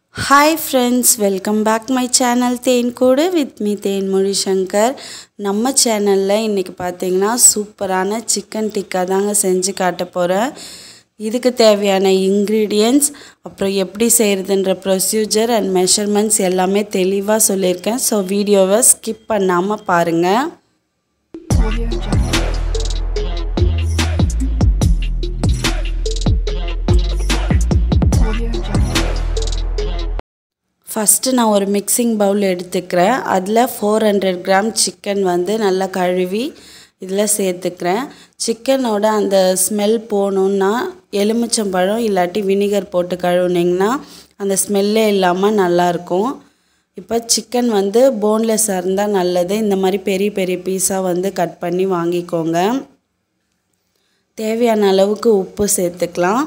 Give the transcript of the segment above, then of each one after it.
Hi friends welcome back my channel Then Koodu with me Thenmozhi Shankar நம்ம சேனலில் இன்றைக்கி பார்த்தீங்கன்னா சூப்பரான சிக்கன் டிக்கா தாங்க செஞ்சு காட்ட போகிறேன் இதுக்கு தேவையான இன்க்ரீடியன்ட்ஸ் அப்புறம் எப்படி செய்கிறதுன்ற ப்ரொசீஜர் அண்ட் மெஷர்மெண்ட்ஸ் எல்லாமே தெளிவாக சொல்லியிருக்கேன் ஸோ வீடியோவை ஸ்கிப் பண்ணாமல் பாருங்கள் Audio Jungle. Audio Jungle. First நான் ஒரு மிக்சிங் பவுல் எடுத்துக்கிறேன் அதில் ஃபோர் ஹண்ட்ரட் கிராம் சிக்கன் வந்து நல்லா கழுவி இதில் சேர்த்துக்கிறேன் சிக்கனோட அந்த ஸ்மெல் போகணுன்னா எலுமிச்சம்பழம் இல்லாட்டி வினிகர் போட்டு கழுவுனிங்கன்னா அந்த ஸ்மெல்லே இல்லாமல் நல்லாயிருக்கும் இப்போ சிக்கன் வந்து போன்லெஸ்ஸாக இருந்தால் நல்லது இந்த மாதிரி பெரிய பெரிய பீஸாக வந்து கட் பண்ணி வாங்கிக்கோங்க தேவையான அளவுக்கு உப்பு சேர்த்துக்கலாம்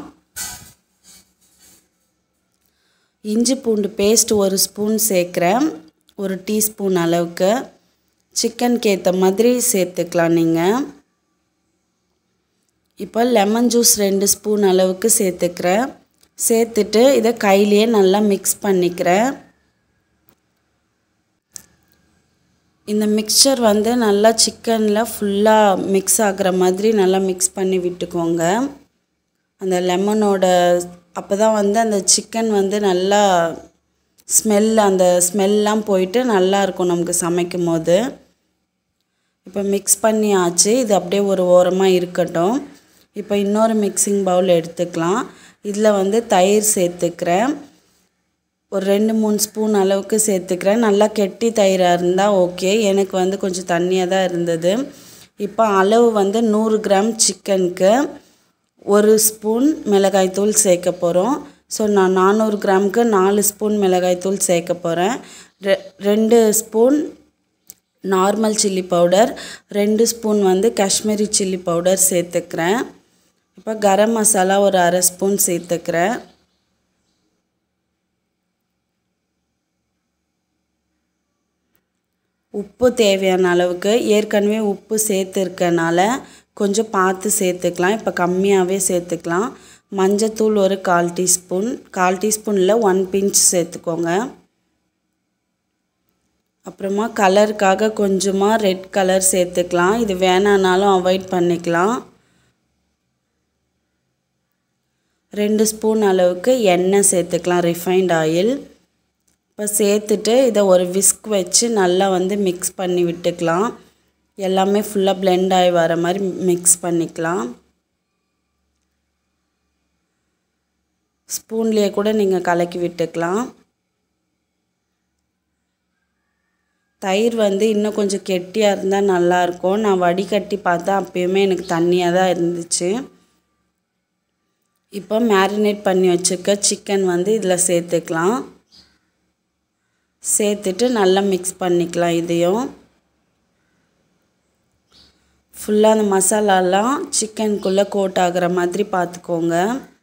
இஞ்சி பூண்டு பேஸ்ட் ஒரு ஸ்பூன் சேர்க்குறேன் ஒரு டீஸ்பூன் அளவுக்கு சிக்கனுக்கு ஏற்ற மாதிரி சேர்த்துக்கலாம் நீங்கள் இப்போ லெமன் ஜூஸ் ரெண்டு ஸ்பூன் அளவுக்கு சேர்த்துக்கிறேன் சேர்த்துட்டு இதை கையிலேயே நல்லா மிக்ஸ் பண்ணிக்கிறேன் இந்த மிக்சர் வந்து நல்லா சிக்கனில் ஃபுல்லாக மிக்ஸ் ஆகிற மாதிரி நல்லா மிக்ஸ் பண்ணி விட்டுக்கோங்க அந்த லெமனோட அப்போ தான் வந்து அந்த சிக்கன் வந்து நல்லா ஸ்மெல் அந்த ஸ்மெல்லாம் போயிட்டு நல்லா இருக்கும் நமக்கு சமைக்கும் போது இப்போ மிக்ஸ் பண்ணி ஆச்சு இது அப்படியே ஒரு ஓரமாக இருக்கட்டும் இப்போ இன்னொரு மிக்சிங் பவுல் எடுத்துக்கலாம் இதில் வந்து தயிர் சேர்த்துக்கிறேன் ஒரு ரெண்டு மூணு ஸ்பூன் அளவுக்கு சேர்த்துக்கிறேன் நல்லா கெட்டி தயிராக இருந்தால் ஓகே எனக்கு வந்து கொஞ்சம் தண்ணியாக தான் இருந்தது இப்போ அளவு வந்து நூறு கிராம் சிக்கனுக்கு ஒரு ஸ்பூன் மிளகாய்த்தூள் சேர்க்க போகிறோம் ஸோ நான் நானூறு கிராமுக்கு நாலு ஸ்பூன் மிளகாய்த்தூள் சேர்க்க போகிறேன் ரெ ரெண்டு ஸ்பூன் நார்மல் சில்லி பவுடர் ரெண்டு ஸ்பூன் வந்து காஷ்மீரி சில்லி பவுடர் சேர்த்துக்கிறேன் இப்போ கரம் மசாலா ஒரு அரை ஸ்பூன் சேர்த்துக்கிறேன் உப்பு தேவையான அளவுக்கு ஏற்கனவே உப்பு சேர்த்துருக்கனால கொஞ்சம் பார்த்து சேர்த்துக்கலாம் இப்போ கம்மியாகவே சேர்த்துக்கலாம் மஞ்சத்தூள் ஒரு கால் டீஸ்பூன் கால் டீஸ்பூனில் ஒன் பிஞ்ச் சேர்த்துக்கோங்க அப்புறமா கலருக்காக கொஞ்சமாக ரெட் கலர் சேர்த்துக்கலாம் இது வேணானாலும் அவாய்ட் பண்ணிக்கலாம் ரெண்டு ஸ்பூன் அளவுக்கு எண்ணெய் சேர்த்துக்கலாம் ரிஃபைண்ட் ஆயில் இப்போ சேர்த்துட்டு இதை ஒரு விஸ்க் வச்சு நல்லா வந்து மிக்ஸ் பண்ணி விட்டுக்கலாம் எல்லாமே ஃபுல்லாக பிளெண்ட் ஆகி வர மாதிரி மிக்ஸ் பண்ணிக்கலாம் ஸ்பூன்லேயே கூட நீங்கள் கலக்கி விட்டுக்கலாம் தயிர் வந்து இன்னும் கொஞ்சம் கெட்டியாக இருந்தால் நல்லாயிருக்கும் நான் வடிகட்டி பார்த்தா அப்பயுமே எனக்கு தண்ணியாக தான் இருந்துச்சு இப்போ மேரினேட் பண்ணி வச்சுருக்க சிக்கன் வந்து இதில் சேர்த்துக்கலாம் சேர்த்துட்டு நல்லா மிக்ஸ் பண்ணிக்கலாம் இதையும் ஃபுல்லாக அந்த மசாலாலாம் சிக்கனுக்குள்ளே கோட் ஆகிற மாதிரி பார்த்துக்கோங்க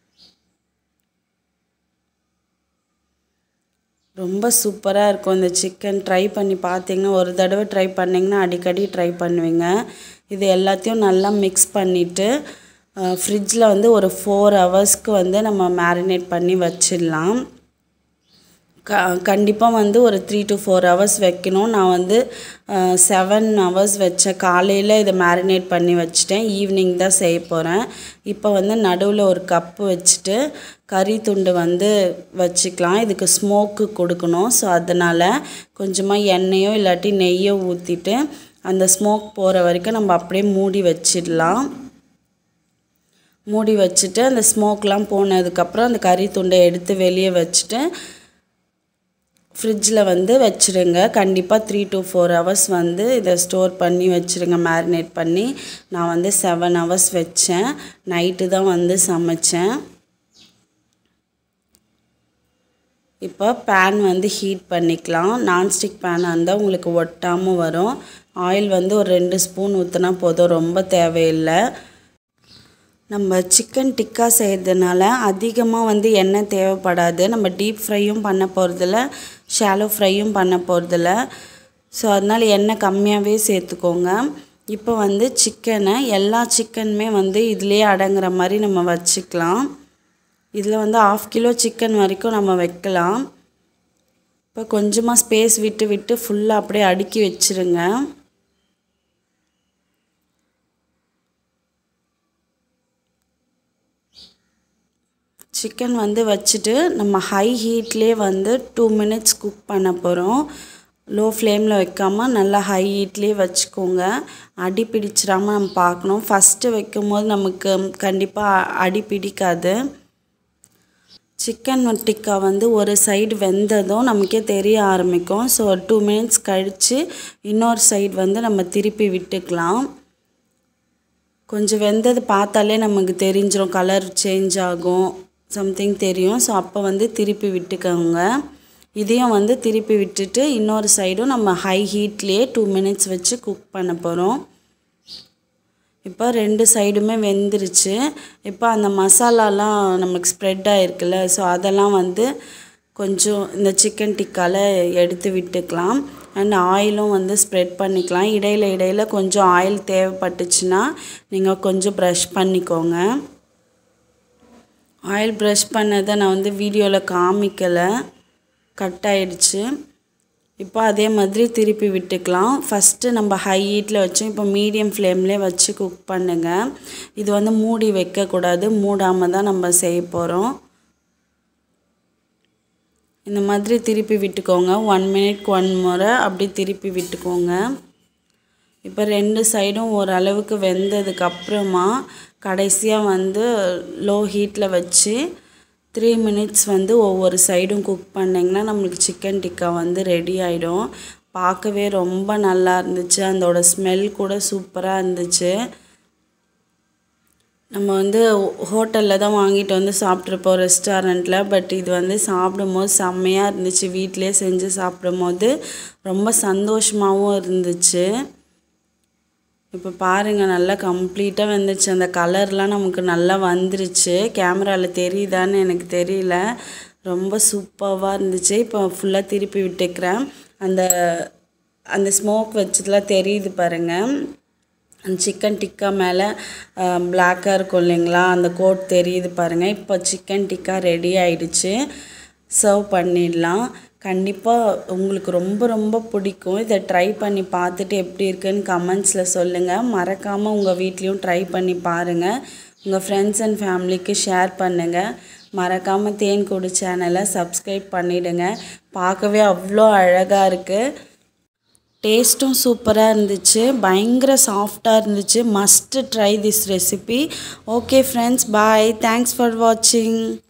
ரொம்ப சூப்பராக இருக்கும் இந்த சிக்கன் ட்ரை பண்ணி பார்த்தீங்கன்னா ஒரு தடவை ட்ரை பண்ணிங்கன்னா அடிக்கடி ட்ரை பண்ணுவீங்க இது எல்லாத்தையும் நல்லா மிக்ஸ் பண்ணிவிட்டு ஃப்ரிட்ஜில் வந்து ஒரு ஃபோர் ஹவர்ஸ்க்கு வந்து நம்ம மேரினேட் பண்ணி வச்சிடலாம் க கண்டிப்பாக வந்து ஒரு த்ரீ டு ஃபோர் ஹவர்ஸ் வைக்கணும் நான் வந்து செவன் ஹவர்ஸ் வச்சேன் காலையில் இதை மேரினேட் பண்ணி வச்சுட்டேன் ஈவினிங் தான் செய்ய போகிறேன் இப்போ வந்து நடுவில் ஒரு கப்பு வச்சுட்டு கறி துண்டு வந்து வச்சுக்கலாம் இதுக்கு ஸ்மோக்கு கொடுக்கணும் ஸோ அதனால் கொஞ்சமாக எண்ணெயோ இல்லாட்டி நெய்யோ ஊற்றிட்டு அந்த ஸ்மோக் போகிற வரைக்கும் நம்ம அப்படியே மூடி வச்சிடலாம் மூடி வச்சுட்டு அந்த ஸ்மோக்லாம் போனதுக்கப்புறம் அந்த கறி துண்டை எடுத்து வெளியே வச்சுட்டு ஃப்ரிட்ஜில் வந்து வச்சுருங்க கண்டிப்பாக த்ரீ டு ஃபோர் ஹவர்ஸ் வந்து இதை ஸ்டோர் பண்ணி வச்சுருங்க மேரினேட் பண்ணி நான் வந்து செவன் ஹவர்ஸ் வச்சேன் நைட்டு தான் வந்து சமைச்சேன் இப்போ பேன் வந்து ஹீட் பண்ணிக்கலாம் நான்ஸ்டிக் பேனாக இருந்தால் உங்களுக்கு ஒட்டாமல் வரும் ஆயில் வந்து ஒரு ரெண்டு ஸ்பூன் ஊற்றினா போதும் ரொம்ப தேவையில்லை நம்ம சிக்கன் டிக்கா செய்கிறதுனால அதிகமாக வந்து எண்ணெய் தேவைப்படாது நம்ம டீப் ஃப்ரையும் பண்ண போகிறதில்ல ஷாலோ ஃப்ரையும் பண்ண போகிறதில்ல ஸோ அதனால் எண்ணெய் கம்மியாகவே சேர்த்துக்கோங்க இப்போ வந்து சிக்கனை எல்லா சிக்கனுமே வந்து இதிலே அடங்குற மாதிரி நம்ம வச்சுக்கலாம் இதில் வந்து ஆஃப் கிலோ சிக்கன் வரைக்கும் நம்ம வைக்கலாம் இப்போ கொஞ்சமாக ஸ்பேஸ் விட்டு விட்டு ஃபுல்லாக அப்படியே அடுக்கி வச்சிருங்க சிக்கன் வந்து வச்சுட்டு நம்ம ஹை ஹீட்லேயே வந்து டூ மினிட்ஸ் குக் பண்ண போகிறோம் லோ ஃப்ளேமில் வைக்காமல் நல்லா ஹை ஹீட்லேயே வச்சுக்கோங்க அடி பிடிச்சிடாமல் நம்ம பார்க்கணும் ஃபஸ்ட்டு வைக்கும் போது நமக்கு கண்டிப்பாக அடி பிடிக்காது சிக்கன் டிக்கா வந்து ஒரு சைடு வெந்ததும் நமக்கே தெரிய ஆரம்பிக்கும் ஸோ டூ மினிட்ஸ் கழித்து இன்னொரு சைடு வந்து நம்ம திருப்பி விட்டுக்கலாம் கொஞ்சம் வெந்தது பார்த்தாலே நமக்கு தெரிஞ்சிடும் கலர் சேஞ்ச் ஆகும் சம்திங் தெரியும் ஸோ அப்போ வந்து திருப்பி விட்டுக்கோங்க இதையும் வந்து திருப்பி விட்டுட்டு இன்னொரு சைடும் நம்ம ஹை ஹீட்லேயே டூ மினிட்ஸ் வச்சு குக் பண்ண போகிறோம் இப்போ ரெண்டு சைடுமே வெந்துருச்சு இப்போ அந்த மசாலாலாம் நமக்கு ஸ்ப்ரெட் ஆகிருக்குல்ல ஸோ அதெல்லாம் வந்து கொஞ்சம் இந்த சிக்கன் டிக்கால எடுத்து விட்டுக்கலாம் அண்ட் ஆயிலும் வந்து ஸ்ப்ரெட் பண்ணிக்கலாம் இடையில இடையில கொஞ்சம் ஆயில் தேவைப்பட்டுச்சுன்னா நீங்கள் கொஞ்சம் ப்ரஷ் பண்ணிக்கோங்க ஆயில் ப்ரஷ் பண்ணதை நான் வந்து வீடியோவில் காமிக்கலை கட் ஆயிடுச்சு இப்போ அதே மாதிரி திருப்பி விட்டுக்கலாம் ஃபஸ்ட்டு நம்ம ஹை ஹீட்டில் வச்சோம் இப்போ மீடியம் ஃப்ளேம்லேயே வச்சு குக் பண்ணுங்கள் இது வந்து மூடி வைக்கக்கூடாது மூடாமல் தான் நம்ம செய்ய போகிறோம் இந்த மாதிரி திருப்பி விட்டுக்கோங்க ஒன் மினிட்க்கு ஒன் முறை அப்படி திருப்பி விட்டுக்கோங்க இப்போ ரெண்டு சைடும் ஓரளவுக்கு வெந்ததுக்கு அப்புறமா கடைசியாக வந்து லோ ஹீட்டில் வச்சு த்ரீ மினிட்ஸ் வந்து ஒவ்வொரு சைடும் குக் பண்ணிங்கன்னா நம்மளுக்கு சிக்கன் டிக்கா வந்து ரெடி ஆகிடும் பார்க்கவே ரொம்ப நல்லா இருந்துச்சு அதோட ஸ்மெல் கூட சூப்பராக இருந்துச்சு நம்ம வந்து ஹோட்டலில் தான் வாங்கிட்டு வந்து சாப்பிட்ருப்போம் ரெஸ்டாரண்ட்டில் பட் இது வந்து சாப்பிடும்போது செம்மையாக இருந்துச்சு வீட்டிலே செஞ்சு சாப்பிடும்போது ரொம்ப சந்தோஷமாகவும் இருந்துச்சு இப்போ பாருங்கள் நல்லா கம்ப்ளீட்டாக வந்துருச்சு அந்த கலர்லாம் நமக்கு நல்லா வந்துருச்சு கேமராவில் தெரியுதான்னு எனக்கு தெரியல ரொம்ப சூப்பராக இருந்துச்சு இப்போ ஃபுல்லாக திருப்பி விட்டுக்கிறேன் அந்த அந்த ஸ்மோக் வச்சதுலாம் தெரியுது பாருங்கள் அந்த சிக்கன் டிக்கா மேலே பிளாக்காக இருக்கும் இல்லைங்களா அந்த கோட் தெரியுது பாருங்கள் இப்போ சிக்கன் டிக்கா ரெடி ஆயிடுச்சு சர்வ் பண்ணிடலாம் கண்டிப்பாக உங்களுக்கு ரொம்ப ரொம்ப பிடிக்கும் இதை ட்ரை பண்ணி பார்த்துட்டு எப்படி இருக்குன்னு கமெண்ட்ஸில் சொல்லுங்கள் மறக்காமல் உங்கள் வீட்லேயும் ட்ரை பண்ணி பாருங்கள் உங்கள் ஃப்ரெண்ட்ஸ் அண்ட் ஃபேமிலிக்கு ஷேர் பண்ணுங்கள் மறக்காமல் தேன்கூடு சேனலை சப்ஸ்கிரைப் பண்ணிவிடுங்க பார்க்கவே அவ்வளோ அழகாக இருக்குது டேஸ்ட்டும் சூப்பராக இருந்துச்சு பயங்கர சாஃப்டாக இருந்துச்சு must try this recipe okay friends bye thanks for வாட்சிங்